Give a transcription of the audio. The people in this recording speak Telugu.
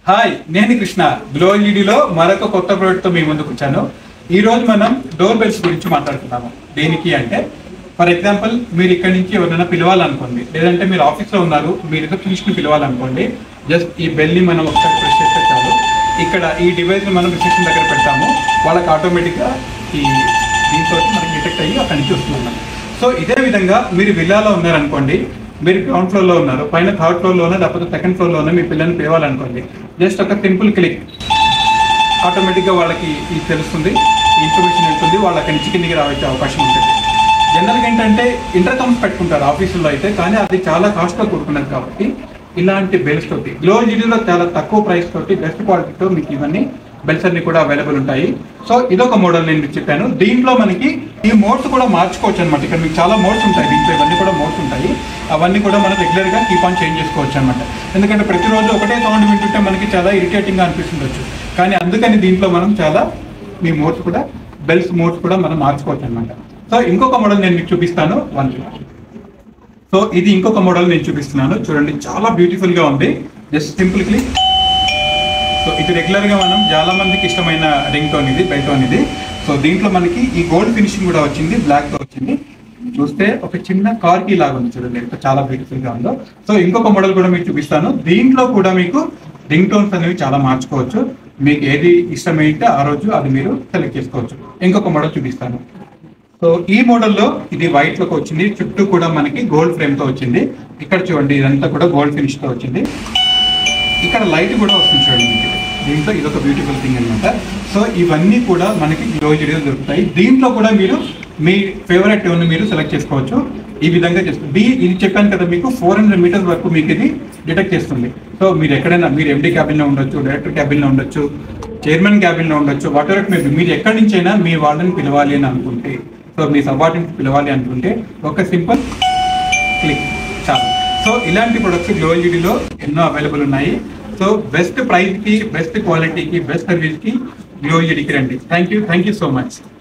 హాయ్ నేను కృష్ణ గ్లో ఎల్ఈడిలో మరొక కొత్త ప్రోడక్ట్ తో మీ ముందుకు వచ్చాను ఈ రోజు మనం డోర్ బెల్స్ గురించి మాట్లాడుతున్నాము దేనికి అంటే ఫర్ ఎగ్జాంపుల్ మీరు ఇక్కడి నుంచి ఎవరైనా పిలవాలనుకోండి లేదంటే మీరు ఆఫీస్లో ఉన్నారు మీ రిసెప్షనిస్ట్ ని పిలవాలనుకోండి జస్ట్ ఈ బెల్ ని మనం ఒకసారి ప్రెస్ చేస్తే చాలు ఇక్కడ ఈ డివైస్ ని మనం రిసెప్షన్ దగ్గర పెడతాము వాళ్ళకి ఆటోమేటిక్ గా ఈ దీంతో మనకి డిటెక్ట్ అయ్యి అక్కడి నుంచి వస్తున్నాం సో ఇదే విధంగా మీరు విల్లాలో ఉన్నారనుకోండి మీరు గ్రౌండ్ ఫ్లోర్ లో ఉన్నారు పైన థర్డ్ ఫ్లోర్ లోనే లేకపోతే సెకండ్ ఫ్లోర్ లోనే మీ పిల్లల్ని పిలవాలనుకోండి జస్ట్ ఒక సింపుల్ క్లిక్ ఆటోమేటిక్ గా వాళ్ళకి ఇది తెలుస్తుంది ఇన్ఫర్మేషన్ వెళ్తుంది వాళ్ళు అక్కడి నుంచి కిందికి రావచ్చే అవకాశం ఉంటుంది జనరల్గా ఏంటంటే ఇంటర్కమ్స్ పెట్టుకుంటారు ఆఫీసుల్లో అయితే కానీ అది చాలా కాస్ట్ గా కూడుకున్నది కాబట్టి ఇలాంటి బెల్స్ తోటి గ్లో జీడీలో చాలా తక్కువ ప్రైస్ తోటి బెస్ట్ క్వాలిటీతో మీకు ఇవన్నీ బెల్స్ అన్ని కూడా అవైలబుల్ ఉంటాయి సో ఇదొక మోడల్ నేను మీకు చెప్పాను దీంట్లో మనకి ఈ మోడ్స్ కూడా మార్చుకోవచ్చు అనమాట ఇక్కడ మీకు చాలా మోడ్స్ ఉంటాయి దీంట్లో ఇవన్నీ కూడా మోడ్స్ ఉంటాయి అవన్నీ కూడా మనం రెగ్యులర్ గా కీప్ ఆన్ చేంజ్ చేసుకోవచ్చు అనమాట ఎందుకంటే ప్రతిరోజు ఒకటే సౌండ్ వింటుంటే మనకి చాలా ఇరిటేటింగ్ గా అనిపిస్తుండొచ్చు కానీ అందుకని దీంట్లో మనం చాలా మీ మోడ్స్ కూడా బెల్స్ మోడ్స్ కూడా మనం మార్చుకోవచ్చు అనమాట సో ఇంకొక మోడల్ నేను మీకు చూపిస్తాను వన్ సో ఇది ఇంకొక మోడల్ నేను చూపిస్తున్నాను చూడండి చాలా బ్యూటిఫుల్ గా ఉంది జస్ట్ సింపుల్ క్లిక్ సో ఇది రెగ్యులర్ గా మనం చాలా మందికి ఇష్టమైన రింగ్ టోన్ ఇది బెల్ టోన్ ఇది సో దీంట్లో మనకి ఈ గోల్డ్ ఫినిషింగ్ కూడా వచ్చింది బ్లాక్ తో వచ్చింది చూస్తే ఒక చిన్న కార్ కి లాగా ఉంది చూడండి ఎంత చాలా బ్యూటిఫుల్ గా ఉందో సో ఇంకొక మోడల్ కూడా మీకు చూపిస్తాను దీంట్లో కూడా మీకు రింగ్ టోన్స్ అనేవి చాలా మార్చుకోవచ్చు మీకు ఏది ఇష్టమైతే ఆ రోజు అది మీరు సెలెక్ట్ చేసుకోవచ్చు ఇంకొక మోడల్ చూపిస్తాను సో ఈ మోడల్లో ఇది వైట్ లోకి వచ్చింది చుట్టూ కూడా మనకి గోల్డ్ ఫ్రేమ్ తో వచ్చింది ఇక్కడ చూడండి ఇదంతా కూడా గోల్డ్ ఫినిష్ తో వచ్చింది ఇక్కడ లైట్ కూడా వస్తుంది చూడండి మీకు దీంట్లో ఇదొక బ్యూటిఫుల్ థింగ్ అన్నమాట సో ఇవన్నీ కూడా మనకి గ్లో జీడియో దొరుకుతాయి దీంట్లో కూడా మీరు మీ ఫేవరెట్ ట్యూన్ మీరు సెలెక్ట్ చేసుకోవచ్చు ఈ విధంగా చేస్తుంది ది ఇది చెప్పాను కదా మీకు ఫోర్ హండ్రెడ్ మీటర్స్ వరకు మీకు ఇది డిటెక్ట్ చేస్తుంది సో మీరు ఎక్కడైనా మీరు ఎండి క్యాబిన్ లో ఉండొచ్చు డైరెక్టర్ క్యాబిన్ లో ఉండొచ్చు చైర్మన్ క్యాబిన్ లో ఉండొచ్చు వాట్ ఎవర్ మీరు మీరు ఎక్కడి నుంచి అయినా మీ వాళ్ళని పిలవాలి అని అనుకుంటే సో మీ సబార్డినేట్ పిలవాలి అనుకుంటే ఒక సింపుల్ క్లిక్ చాలు సో ఇలాంటి ప్రొడక్ట్స్ గ్లో ఎల్ఈడిలో ఎన్నో అవైలబుల్ ఉన్నాయి సో బెస్ట్ ప్రైస్ కి బెస్ట్ క్వాలిటీకి బెస్ట్ సర్వీస్ కి గ్లో ఎల్ఈడికి రండి thank you thank you so much